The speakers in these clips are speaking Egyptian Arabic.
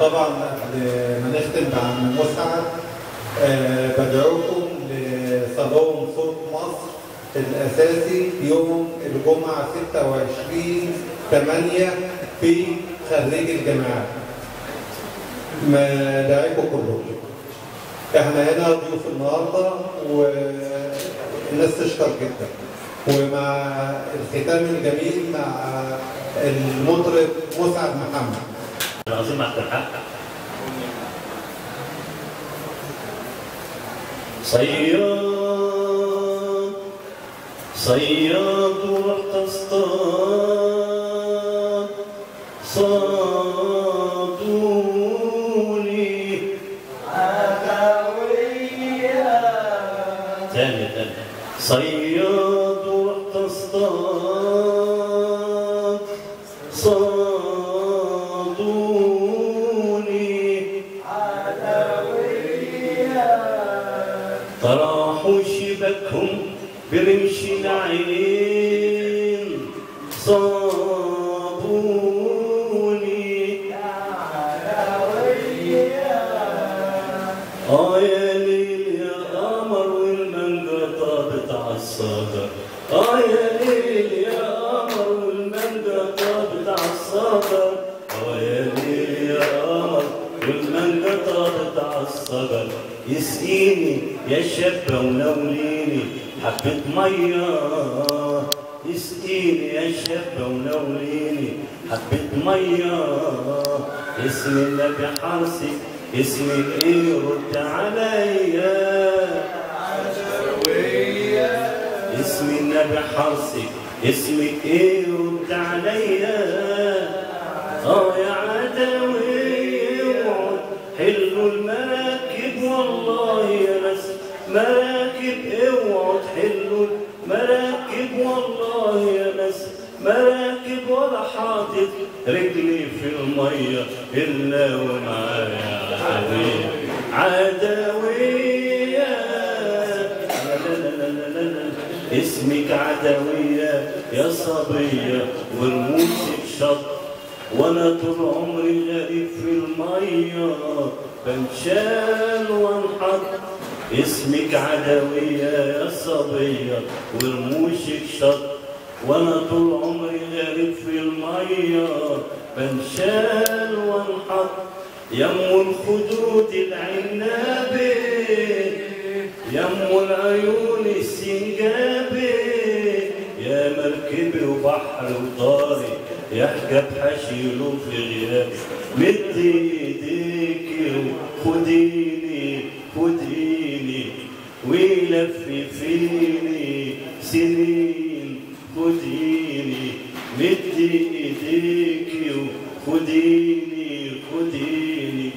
طبعا قبل ما نختم بعم مسعد آه، بدعوكم لصالون صوت مصر الأساسي يوم الجمعة 26 8 في خريج الجامعات. مداعيكم كلكم. احنا هنا ضيوف النهارده والناس تشكر جدا. ومع الختام الجميل مع المطرب مسعد محمد. العظيم عبد الحق صياد صياد رحت اصطاد صادوني تاني تاني صياد رحت اصطاد صادوني طرحوا شبكهم برمش العين صابوني اه يا ليل يا قمر والمانجا طابت عالصدر اه يا ليل يا قمر والمانجا طابت عالصدر اه يا ليل يا قمر والمانجا طابت عالصدر يسقيني يا شابة ونوليني حبة مية يسقيني يا شابة ونوليني حبة مية اسم النبي حرصي اسمك ايه رد عليا اسم النبي حرصك اسمك ايه رد عليا اه يا عدوي اوعوا حلوا المراكب والله يا ناس مراكب اوعوا تحلوا المراكب والله يا ناس مراكب ولا حاطط رجلي في الميه الا ومعايا عدوية عدوية لا لا لا لا لا لا. اسمك عدوية يا صبية ورموشك شط وانا طول عمري غريب في المية بنشال وانحط اسمك عدوية يا صبية ورموشك شط وانا طول عمري غريب في المية بنشال وانحط يم الخدود العنابي يم العيون السنجابي يا مركبي وبحر وطاري يحجب حشيله في غيابي مد ايديكي وخديني خديني ولففيني سنين خديني مد ايديكي وخديني خديني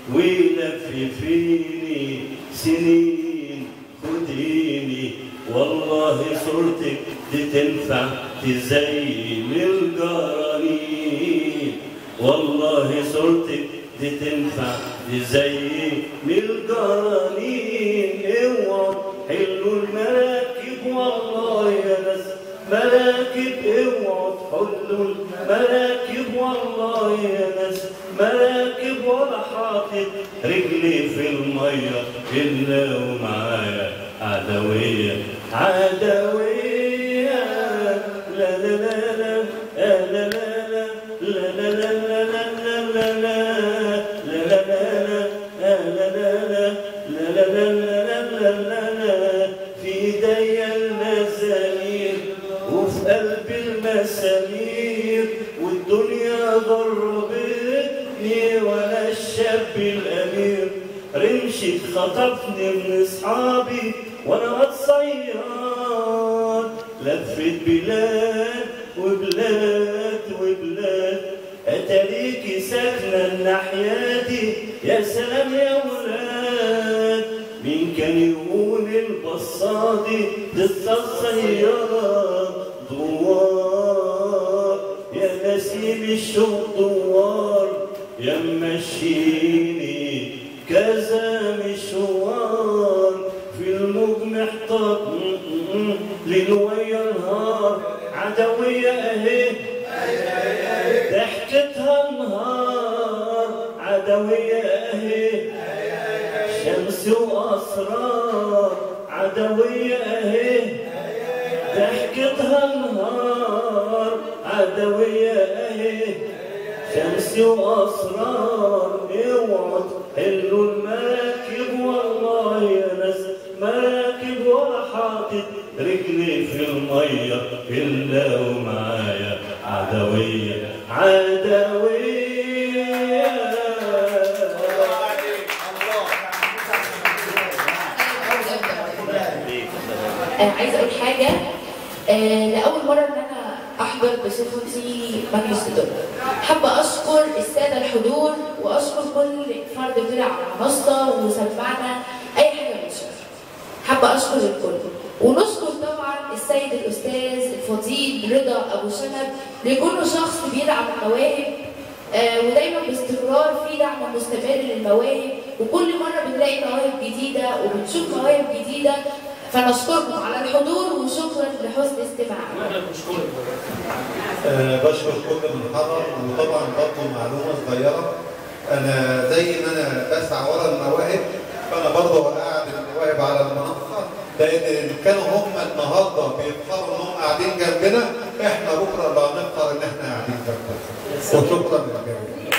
ولففيني سنين خديني والله صورتك دي تنفع تزين الجرانين والله صورتك دي تنفع تزين الجرانين اوعوا حلوا المراكب والله يا ناس مراكب اوعوا تحلوا المراكب والله يا ناس مراكب ولا حاطط رجلي في الميه الا ومعايا عدويه عدويه لا لا لا لا لا لا لا لا لا لا لا لا لا لا في ايديا المسامير وفي قلبي المسامير والدنيا ضربتني وانا الشاب الامير رمشي خطفني من اصحابي وانا الصياد لفت بلاد وبلاد وبلاد اتاريكي ساكنه الناحيه دي يا سلام يا ولاد مين كان يقول البصادي لسه الصياد دوار يا نسيم الشوق دوار يا مشيني كذا مشوار في الموج محتاط ليل ويا نهار عدوية اهي ضحكتها نهار عدوية اهي شمس واسرار عدوية اهي ضحكتها نهار عدوية اهي شمس واسرار اوعوا تحلوا المراكب والله يا ناس مراكب ولا حاطط رجلي في الميه الا ومعايا عدويه عدويه آه، عايزه اقول حاجه آه، لاول مره ان انا احضر بصفتي مجلس اداره حابه اشكر الساده الحضور واشكر كل فرد طلع على المنصه وسمعنا اي حاجه من الشرف حابه اشكر الكل ونشكر طبعا السيد الاستاذ الفضيل رضا ابو شنب لكل شخص بيدعم المواهب آه، ودايما باستمرار في دعم مستمر للمواهب وكل مره بنلاقي مواهب جديده وبنشوف مواهب جديده فنشكركم على الحضور وشكرا لحسن استماعكم آه، بشكر كل من حضر وطبعا برضه معلومه صغيره انا زي ما انا بسعى ورا المواهب فانا برضه قاعد المواهب على المنصه لان إن كانوا هم النهارده بيفخروا انهم قاعدين جنبنا احنا بكره اللي هنفخر ان احنا قاعدين جنبهم وشكرا للجميع